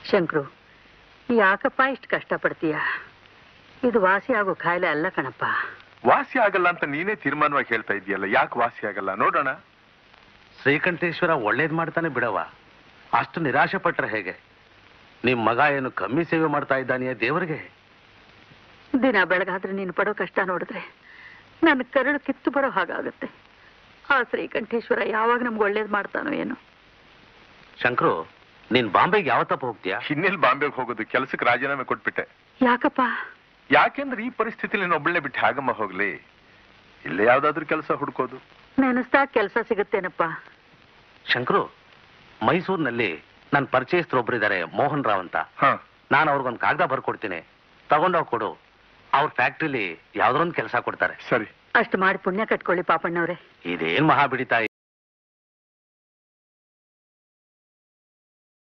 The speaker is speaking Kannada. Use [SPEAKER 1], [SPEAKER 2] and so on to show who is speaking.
[SPEAKER 1] ಶಂಕ್ರು ಯಾಕಪ್ಪ ಇಷ್ಟು ಕಷ್ಟಪಡ್ತೀಯ ಇದು ವಾಸಿ ಆಗೋ ಕಾಯಿಲೆ ಅಲ್ಲ ಕಣಪ್ಪ
[SPEAKER 2] ವಾಸಿ ಆಗಲ್ಲ ಅಂತ ನೀನೇ ತೀರ್ಮಾನವಾಗಿ ಹೇಳ್ತಾ ಇದೆಯಲ್ಲ ಯಾಕೆ ವಾಸಿ ಆಗಲ್ಲ ನೋಡೋಣ
[SPEAKER 3] ಶ್ರೀಕಂಠೇಶ್ವರ ಒಳ್ಳೇದ್ ಮಾಡ್ತಾನೆ ಬಿಡವ ಅಷ್ಟು ನಿರಾಶೆ ಪಟ್ರೆ ಹೇಗೆ ನಿಮ್ ಮಗ ಏನು ಕಮ್ಮಿ ಸೇವೆ ಮಾಡ್ತಾ ಇದ್ದಾನೆಯೇ ದೇವರಿಗೆ
[SPEAKER 1] ದಿನ ಬೆಳಗಾದ್ರೆ ನೀನು ಪಡೋ ಕಷ್ಟ ನೋಡಿದ್ರೆ ನನ್ನ ಕರಳು ಕಿತ್ತು ಬರೋ ಹಾಗಾಗುತ್ತೆ ಆ ಶ್ರೀಕಂಠೇಶ್ವರ ಯಾವಾಗ ನಮ್ಗೆ ಒಳ್ಳೇದು ಮಾಡ್ತಾನೋ ಏನೋ
[SPEAKER 3] ಶಂಕರು ನೀನ್ ಬಾಂಬೆಗೆ ಯಾವತ್ತಪ್ಪ ಹೋಗ್ತೀಯಾ
[SPEAKER 2] ಇನ್ನೆಲ್ಲಿ ಬಾಂಬೆಗೆ ಹೋಗೋದು ಕೆಲಸಕ್ಕೆ ರಾಜೀನಾಮೆ ಕೊಟ್ಬಿಟ್ಟೆ
[SPEAKER 1] ಯಾಕಪ್ಪ
[SPEAKER 2] ಯಾಕೆಂದ್ರೆ ಈ ಪರಿಸ್ಥಿತಿಲಿ ನೀನು ಒಬ್ಬಳೇ ಬಿಟ್ಟು ಹಾಗಮ್ಮ ಹೋಗ್ಲಿ ಇಲ್ಲೇ ಯಾವ್ದಾದ್ರು ಕೆಲಸ ಹುಡ್ಕೋದು
[SPEAKER 1] ನೆನೆಸ್ದಾಗ ಕೆಲಸ ಸಿಗುತ್ತೇನಪ್ಪ
[SPEAKER 3] ಶಂಕರು ಮೈಸೂರಿನಲ್ಲಿ ನನ್ನ ಪರಿಚಯಸ್ಥರು ಒಬ್ರಿದ್ದಾರೆ ಮೋಹನ್ ರಾವ್ ಅಂತ
[SPEAKER 2] ಹ
[SPEAKER 3] ನಾನು ಅವ್ರಿಗೊಂದು ಕಾಗದ ಬರ್ಕೊಡ್ತೀನಿ ತಗೊಂಡೋಗಿ ಕೊಡು ಅವ್ರ ಫ್ಯಾಕ್ಟ್ರಿಲಿ ಯಾವ್ದೊಂದು ಕೆಲಸ ಕೊಡ್ತಾರೆ
[SPEAKER 2] ಸರಿ
[SPEAKER 1] ಅಷ್ಟು ಮಾಡಿ ಪುಣ್ಯ ಕಟ್ಕೊಳ್ಳಿ ಪಾಪಣ್ಣವ್ರೆ
[SPEAKER 3] ಇದೇನ್ ಮಹಾ ಬಿಡಿತಾ